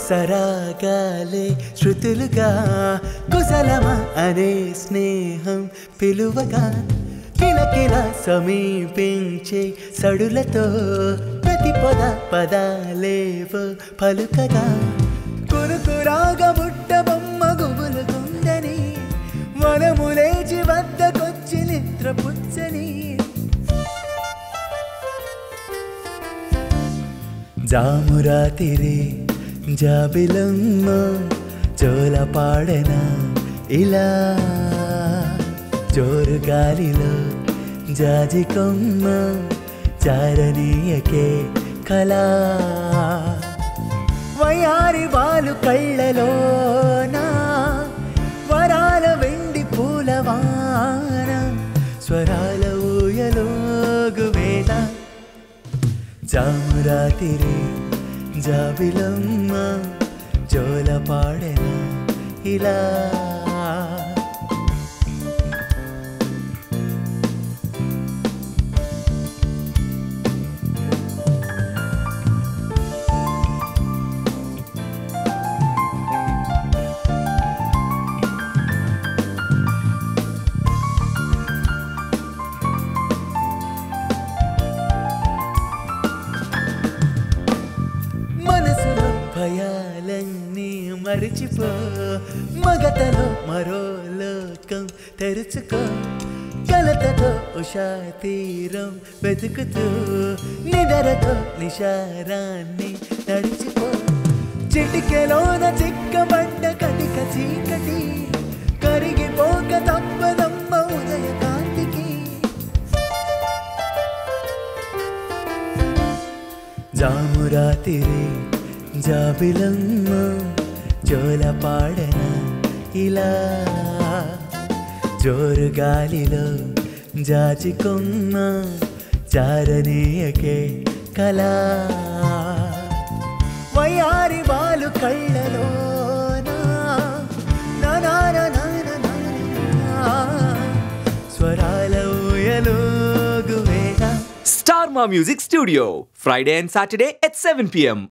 సరాగాలే శృతులుగా కుశలమ అనే స్నేహం పిలువగా కిలకిల సమీపించే సడులతో ప్రతి పద పదాలేవో పలుకగా కురుకురాగా బుట్ట బొమ్మ గుబులుకుందని మనము లేచి వద్దకొచ్చి నిద్రపుచ్చని జామురాతిరి జాబిలమ్మ జోల పాడన ఇలా జోరు గాలిలో జాజి కొమ్మ చారనీయకే కళా వయారి వాలు కళ్ళలోనా వరాల వెండి పూలవాన స్వరాల ఊయలోగు వేళ జామురాతిరి జాబిలమ్మ జోల పాడెన ఇలా మనసులో భయాలన్నీ మరిచిపో మగతలో మరో లోకం తెరుచుకో కలతతో ఉషా తీరం వెతుకుతూ నిదరతో నిషారాన్ని నడిచిపో చిటికెలోన చిక్కబడ్డ కటిక చీకటి కరిగిపోక తప్పదమ్మ ఉదయ కాంతికి జామురాతిరి జాబిలమ్మ జోల పాడన ఇలా జోరు గాలిలో జాజి కొమ్మ చారనీయకే కళా వయారి వాలు కళ్ళలోనా నా నా నా నా నా నా నా. స్వరాల ఊయలోగు వేళ Star Ma Music Studio, Friday and Saturday at 7 pm.